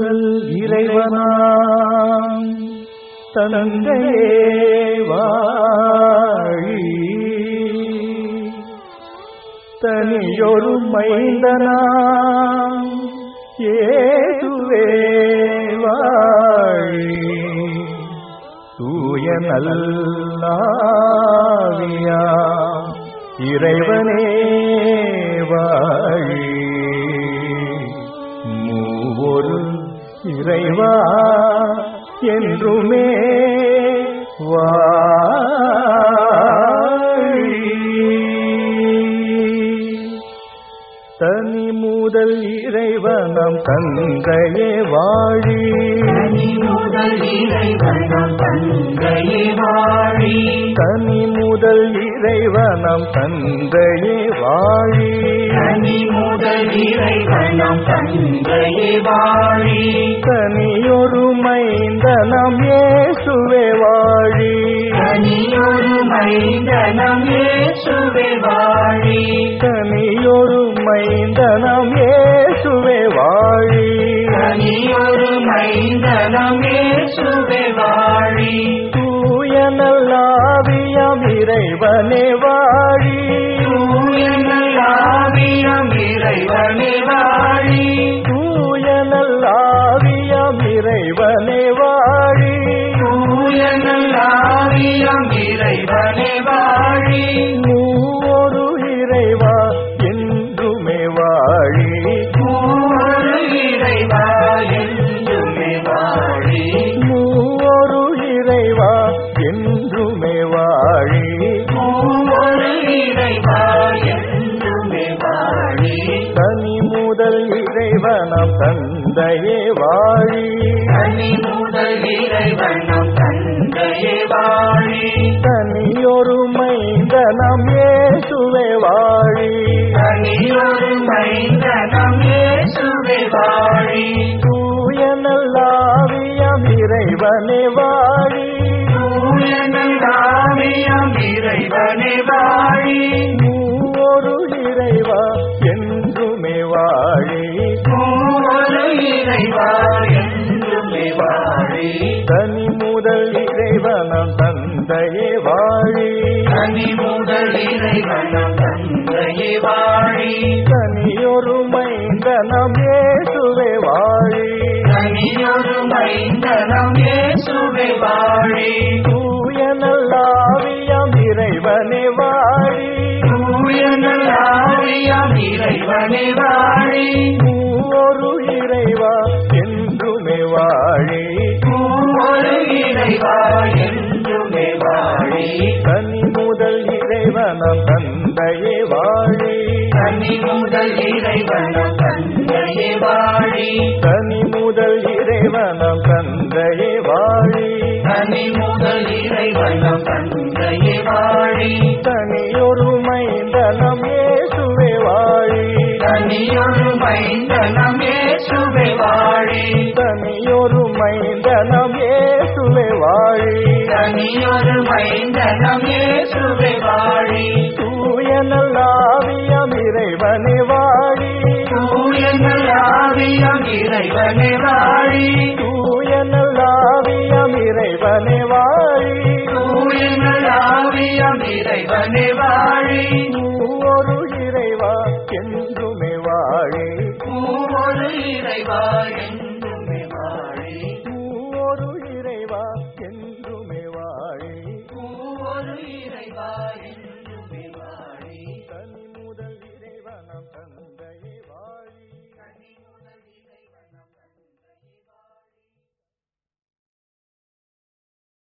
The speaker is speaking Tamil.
முதல் இறைவனாம் தந்தையே வாழி தனியொரு மைந்தனாம் ஏதுவே வாழி தூய நல்லாவியா இறைவனே வாழி மூவொரு இறைவா என்றுமே வாழி தனி முதல் இறைவனம் தந்தையே வாழி தனி முதல் இறைவனம் தந்தையே வாழி தனி முதல் இறைவனம் தந்தையே வாழி தனி முதல் இறைவனம் தந்தையே வாழி தனியொரு மைந்தனம் இயேசுவே வாழி தனியொரு மைந்தனம் இயேசுவே வாழி தனியொரு மைந்தனம் இயேசுவே வாழி தனியொரு மைந்தனம் இயேசுவே வாழி தூய நல்லாவியம் இறைவனே வாழி தூய நல்லாவியம் இறைவனே வாழி தூய நல்லாவியம் இறைவனே வாழி தூய நல்லாவியம் இறைவனே வாழி மூவொரு இறைவா என்றுமே வாழி மூவொரு இறைவா என்றுமே வாழி மூவொரு இறைவா என்றுமே வாழி மூவொரு இறைவா என்றுமே வாழி தனி முதல் இறைவனம் தந்தையே வாழி தனி முதல் இறைவனம் தந்தையே வாழி தனியொரு மைந்தனம் இயேசுவே வாழி தனியொரு மைந்தனம் இயேசுவே வாழி தூய நல்லாவியம் இறைவனே வாழி தூய நல்லாவியம் இறைவனே வாழி மூவொரு இறைவா என்றுமே வாழி மூவொரு இறைவா என்றுமே வாழி தனி முதல் இறைவனம் தந்தையே வாழி தனி முதல் இறைவனம் தந்தையே வாழி தனியொரு மைந்தனம் இயேசுவே வாழி தனியொரு மைந்தனம் இயேசுவே வாழி தூய நல்லாவியம் இறைவனே வாழி தூய நல்லாவியம் இறைவனே வாழி மூவொரு இறைவா என்றுமே வாழி மூவொரு இறைவா என்றுமே வாழி தனி முதல் இறைவனம் தந்தையே வாழி தனி முதல் இறைவனம் தந்தையே வாழி தனி முதல் இறைவனம் தந்தையே வாழி தனி முதல் இறைவனம் தந்தையே வாழி தனியொரு மைந்தனம் இயேசுவே வாழி தனியொரு மைந்தனம் இயேசுவே வாழி தனியொரு மைந்தனம் இயேசுவே வாழி தனியொரு மைந்தனம் இயேசுவே வாழி தூய நல்லாவியம் இறைவனே வாழி தூய நல்லாவியம் இறைவனே வாழி தூய நல்லாவியம் இறைவனே வாழி